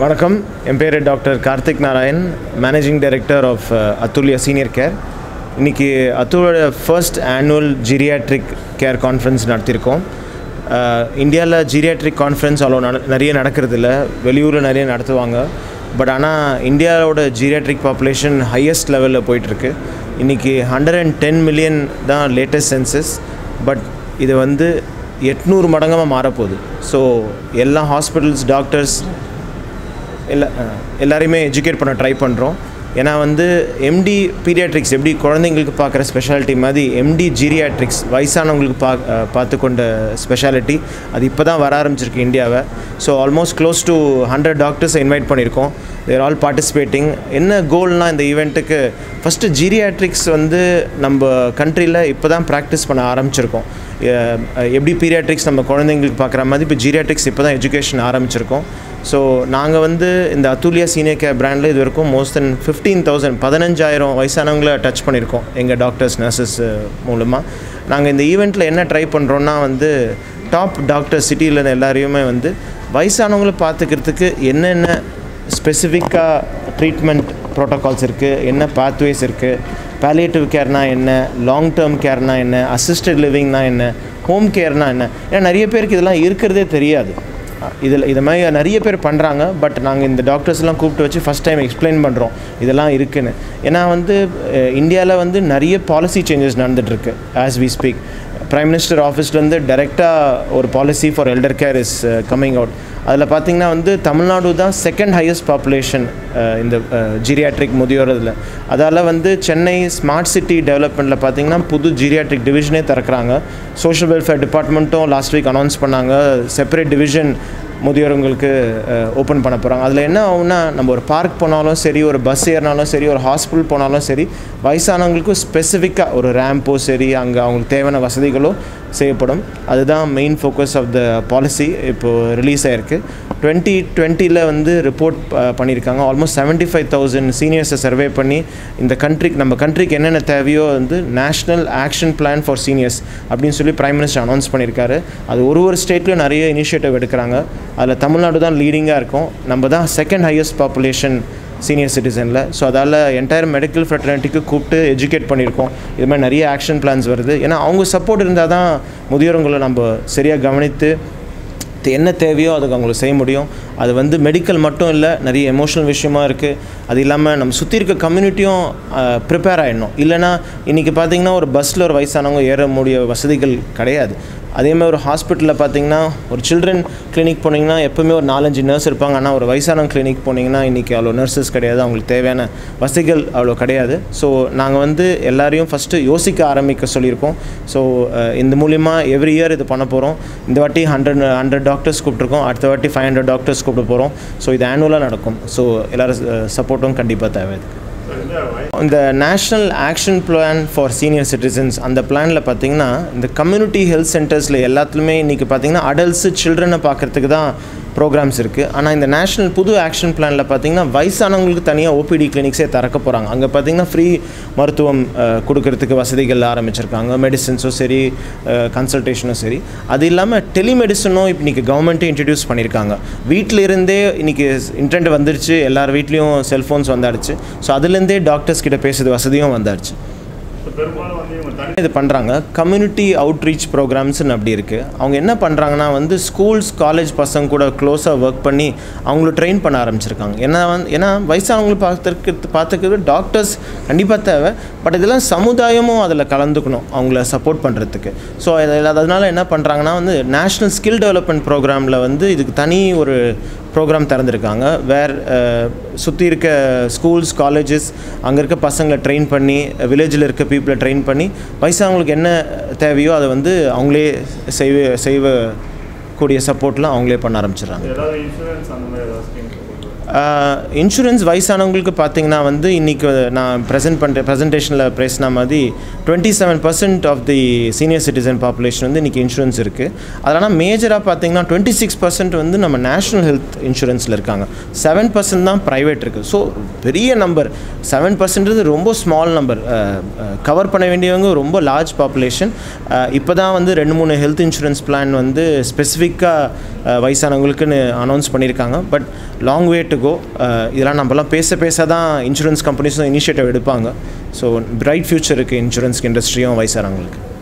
வணக்கம் என் பேர் doctor Karthik Narayan managing director of Athulya senior care இன்றைக்கி அத்துலோட first annual geriatric care conference நடத்தியிருக்கோம் இந்தியாவில் ஜீரியாட்ரிக் கான்ஃபரன்ஸ் அவ்வளோ நட நிறைய நடக்கிறதில்ல வெளியூரில் நிறைய நடத்துவாங்க பட் ஆனால் இந்தியாவோட ஜீரியாட்ரிக் பாப்புலேஷன் ஹையஸ்ட் லெவலில் போயிட்டுருக்கு இன்றைக்கி ஹண்ட்ரட் அண்ட் டென் மில்லியன் தான் லேட்டஸ்ட் சென்சஸ் பட் இது வந்து எட்நூறு மடங்காக மாறப்போகுது ஸோ எல்லா ஹாஸ்பிட்டல்ஸ் டாக்டர்ஸ் எல்லா அஹ், எல்லாரையுமே எஜுகேட் பண்ண ட்ரை பண்ணுறோம் ஏன்னா வந்து எம்டி பீடியாட்ரிக்ஸ் எப்படி குழந்தைங்களுக்கு பார்க்குற ஸ்பெஷாலிட்டி மாதிரி எம்டி ஜீரியாட்ரிக்ஸ் வயசானவங்களுக்கு பா அஹ், பார்த்து கொண்ட ஸ்பெஷாலிட்டி அது இப்போ தான் வர ஆரம்பிச்சிருக்கு இந்தியாவை so almost close to hundred டாக்டர்ஸை இன்வைட் பண்ணியிருக்கோம் தேர் ஆல் பார்ட்டிசிபேட்டிங் என்ன கோல்னால் இந்த ஈவெண்ட்டுக்கு ஃபஸ்ட்டு ஜீரியாட்ரிக்ஸ் வந்து நம்ம கண்ட்ரியில் இப்போ தான் ப்ராக்டிஸ் பண்ண ஆரம்பிச்சிருக்கோம் அஹ், எப்படி பீரியாட்ரிக்ஸ் நம்ம குழந்தைங்களுக்கு பார்க்குற மாதிரி இப்போ ஜீரியாட்ரிக்ஸ் இப்போ தான் எஜுகேஷன் ஆரம்பிச்சிருக்கோம் ஸோ நாங்கள் வந்து இந்த அத்துல்யா சீனியர் கேர் பிராண்டில் இது வரைக்கும் மோஸ்ட் தென் ஃபிஃப்டீன் தௌசண்ட் பதினஞ்சாயிரம் வயசானவங்கள டச் பண்ணியிருக்கோம் எங்கள் டாக்டர்ஸ் நர்சஸ் மூலமாக நாங்கள் இந்த ஈவெண்ட்டில் என்ன ட்ரை பண்ணுறோன்னா வந்து டாப் டாக்டர் சிட்டியில் எல்லாரையுமே வந்து வயசானவங்கள பார்த்துக்கிறதுக்கு என்னென்ன ஸ்பெசிஃபிக்காக ட்ரீட்மெண்ட் ப்ரோட்டோகால்ஸ் இருக்குது என்ன பாத்வேஸ் இருக்குது பேலியேட்டிவ் கேர்னா என்ன லாங் டேர்ம் கேர்னா என்ன அசிஸ்டட் லிவிங்னா என்ன ஹோம் கேர்னா என்ன ஏன்னா நிறைய பேருக்கு இதெல்லாம் இருக்கிறதே தெரியாது இதில் இது மாதிரி நிறைய பேர் பண்ணுறாங்க பட் நாங்கள் இந்த டாக்டர்ஸ்லாம் கூப்பிட்டு வச்சு ஃபஸ்ட் டைம் எக்ஸ்பிளைன் பண்ணுறோம் இதெல்லாம் இருக்குன்னு ஏன்னா வந்து இந்தியாவில் வந்து நிறைய பாலிசி சேஞ்சஸ் நடந்துகிட்ருக்கு as we speak prime minister ஆஃபீஸ்லேருந்து டைரெக்டாக ஒரு policy for elder care is coming out அதில் பார்த்தீங்கன்னா வந்து தமிழ்நாடு தான் செகண்ட் ஹையஸ்ட் பாப்புலேஷன் இந்த ஜீரியாட்ரிக் முதியோர் இதில் அதால் வந்து சென்னை ஸ்மார்ட் சிட்டி டெவலப்மெண்ட்டில் பார்த்தீங்கன்னா புது ஜீரியாட்ரிக் டிவிஷனே திறக்கிறாங்க சோஷியல் வெல்ஃபேர் டிபார்ட்மெண்ட்டும் லாஸ்ட் வீக் அனௌன்ஸ் பண்ணாங்க செப்பரேட் டிவிஷன் முதியோர்களுக்கு ஓப்பன் பண்ண போகிறாங்க அதில் என்ன ஆகும்னா நம்ம ஒரு பார்க் போனாலும் சரி ஒரு பஸ் ஏறினாலும் சரி ஒரு ஹாஸ்பிட்டல் போனாலும் சரி வயசானவங்களுக்கும் ஸ்பெசிஃபிக்காக ஒரு ரேம்போ சரி அங்கே அவங்களுக்கு தேவையான வசதிகளோ செய்யப்படும் அதுதான் main focus of the policy இப்போது ரிலீஸ் ஆகிருக்கு டுவெண்ட்டி டுவெண்ட்டியில் வந்து ரிப்போர்ட் பண்ணியிருக்காங்க ஆல்மோஸ்ட் செவன்ட்டி ஃபைவ் தௌசண்ட் சீனியர்ஸை சர்வே பண்ணி இந்த கண்ட்ரிக்கு நம்ம கண்ட்ரிக்கு என்னென்ன தேவையோ வந்து national action plan for seniors அப்படின்னு சொல்லி பிரைம் மினிஸ்டர் அனௌன்ஸ் பண்ணியிருக்காரு அது ஒரு ஒரு ஸ்டேட்லையும் நிறைய இனிஷியேட்டிவ் எடுக்கிறாங்க அதில் தமிழ்நாடு தான் லீடிங்காக இருக்கும் நம்ம தான் செகண்ட் ஹையஸ்ட் பாப்புலேஷன் சீனியர் சிட்டிசனில் ஸோ அதால் என்டையர் மெடிக்கல் ஃப்ரெட்டர்னிட்டிக்கு கூப்பிட்டு எஜுகேட் பண்ணியிருக்கோம் இது மாதிரி நிறைய ஆக்ஷன் பிளான்ஸ் வருது ஏன்னா அவங்க சப்போர்ட் இருந்தால் தான் முதியோர்களை நம்ம சரியாக கவனித்து இது என்ன தேவையோ அதுக்கு அவங்களுக்கு செய்ய முடியும் அது வந்து மெடிக்கல் மட்டும் இல்லை நிறைய எமோஷனல் விஷயமா இருக்குது அது இல்லாமல் நம்ம சுற்றி இருக்க கம்யூனிட்டியும் ப்ரிப்பேர் ஆகிடணும் இல்லைனா இன்றைக்கி பார்த்தீங்கன்னா ஒரு பஸ்ஸில் ஒரு வயசானவங்க ஏற முடிய வசதிகள் கிடையாது அதே மாதிரி ஒரு ஹாஸ்பிட்டலில் பார்த்தீங்கன்னா ஒரு சில்ட்ரன் கிளினிக் போனீங்கன்னா எப்போவுமே ஒரு நாலஞ்சு நர்ஸ் இருப்பாங்க ஆனால் ஒரு வயசானவங்க கிளினிக் போனீங்கன்னா இன்றைக்கி அவ்வளோ நர்சஸ் கிடையாது அவங்களுக்கு தேவையான வசதிகள் அவ்வளோ கிடையாது ஸோ நாங்கள் வந்து எல்லாரையும் ஃபஸ்ட்டு யோசிக்க ஆரம்பிக்க சொல்லியிருக்கோம் ஸோ இந்த மூலிமா எவ்ரி இயர் இது பண்ண போகிறோம் இந்த வாட்டி ஹண்ட்ரட் ஹண்ட்ரட் டாக்டர்ஸ் கூப்பிட்ருக்கோம் அடுத்த வாட்டி ஃபைவ் ஹண்ட்ரட் டாக்டர்ஸ் கூப்பிட்டு போகிறோம் ஸோ இது ஆனுவலாக நடக்கும் ஸோ எல்லோரும் சப்போர்ட்டும் கண்டிப்பாக தேவை இதுக்கு இந்த national action plan for senior citizens அந்த பிளானில் பார்த்தீங்கன்னா இந்த கம்யூனிட்டி ஹெல்த் சென்டர்ஸில் எல்லாத்துலேயுமே இன்றைக்கி பார்த்தீங்கன்னா அடல்ட்ஸு சில்ட்ரனை பார்க்குறதுக்கு தான் ப்ரோக்ராம்ஸ் இருக்குது ஆனால் இந்த நேஷ்னல் புது ஆக்ஷன் பிளானில் பார்த்தீங்கன்னா வயசானவங்களுக்கு தனியாக ஓபிடி கிளினிக்ஸே திறக்க போகிறாங்க அங்கே பார்த்தீங்கன்னா ஃப்ரீ மருத்துவம் அஹ், கொடுக்கறதுக்கு வசதிகள் ஆரம்பிச்சிருக்காங்க மெடிசின்ஸும் சரி கன்சல்டேஷனும் சரி அது இல்லாமல் டெலிமெடிசனும் இப்போ இன்றைக்கி கவர்மெண்ட்டே இன்ட்ரடியூஸ் பண்ணியிருக்காங்க வீட்டில் இருந்தே இன்றைக்கி இன்டர்நெட் வந்துருச்சு எல்லார் வீட்லேயும் செல்ஃபோன்ஸ் வந்தாடுச்சு ஸோ அதுலேருந்தே டாக்டர்ஸ் கிட்ட பேசுறது வசதியும் வந்தாடுச்சு பெரும்பாலும் வந்து இவங்க தனி இது பண்ணுறாங்க கம்யூனிட்டி அவுட்ரீச் ப்ரோக்ராம்ஸ்னு அப்படி இருக்குது அவங்க என்ன பண்ணுறாங்கன்னா வந்து ஸ்கூல்ஸ் காலேஜ் பசங்க கூட க்ளோஸாக ஒர்க் பண்ணி அவங்கள ட்ரெயின் பண்ண ஆரம்பிச்சிருக்காங்க ஏன்னா வந்து ஏன்னா வயசானவங்களை பார்த்துருக்கு பார்த்துக்கிறது டாக்டர்ஸ் கண்டிப்பாக தேவை பட் இதெல்லாம் சமுதாயமும் அதில் கலந்துக்கணும் அவங்கள சப்போர்ட் பண்ணுறதுக்கு ஸோ அதனால் என்ன பண்ணுறாங்கன்னா வந்து நேஷ்னல் ஸ்கில் டெவலப்மெண்ட் ப்ரோக்ராமில் வந்து இதுக்கு தனி ஒரு ப்ரோக்ராம் திறந்துருக்காங்க வேர் சுற்றி இருக்க ஸ்கூல்ஸ் காலேஜஸ் அங்கே இருக்க பசங்களை ட்ரெயின் பண்ணி வில்லேஜில் இருக்க பீப்புளை ட்ரெயின் பண்ணி வயசானவங்களுக்கு என்ன தேவையோ அதை வந்து அவங்களே செய்வ செய்வ கூடிய சப்போர்ட்லாம் அவங்களே பண்ண ஆரம்பிச்சிடுறாங்க ஏதாவது இன்சூரன்ஸ் அந்த மாதிரி ஏதாவது ஸ்கீம் இன்சூரன்ஸ் வயசானவங்களுக்கு பார்த்தீங்கன்னா வந்து இன்றைக்கி நான் ப்ரெசென்ட் பண்ணுற ப்ரெசன்டேஷனில் பேசின மாதிரி twenty seven percent of the senior citizen population வந்து இன்றைக்கி இன்சூரன்ஸ் இருக்குது அதனால் மேஜராக பார்த்தீங்கன்னா டுவெண்ட்டி சிக்ஸ் பர்சன்ட் வந்து நம்ம நேஷ்னல் ஹெல்த் இன்சூரன்ஸில் இருக்காங்க செவன் பர்சன்ட் தான் ப்ரைவேட் இருக்குது ஸோ பெரிய நம்பர் செவன் பர்சன்ட்றது ரொம்ப ஸ்மால் நம்பர் கவர் பண்ண வேண்டியவங்க ரொம்ப லார்ஜ் பாப்புலேஷன் இப்போ தான் வந்து ரெண்டு மூணு ஹெல்த் இன்சூரன்ஸ் பிளான் வந்து ஸ்பெசிஃபிக்காக வயசானவங்களுக்குன்னு அனௌன்ஸ் பண்ணியிருக்காங்க but long way to go இதெல்லாம் நம்மலாம் பேச பேச தான் இன்சூரன்ஸ் கம்பெனிஸும் இனிஷியேட்டிவ் எடுப்பாங்க ஸோ பிரைட் ஃப்யூச்சர் இருக்குது இன்சூரன்ஸ் இண்டஸ்ட்ரியும் வயசானவங்களுக்கு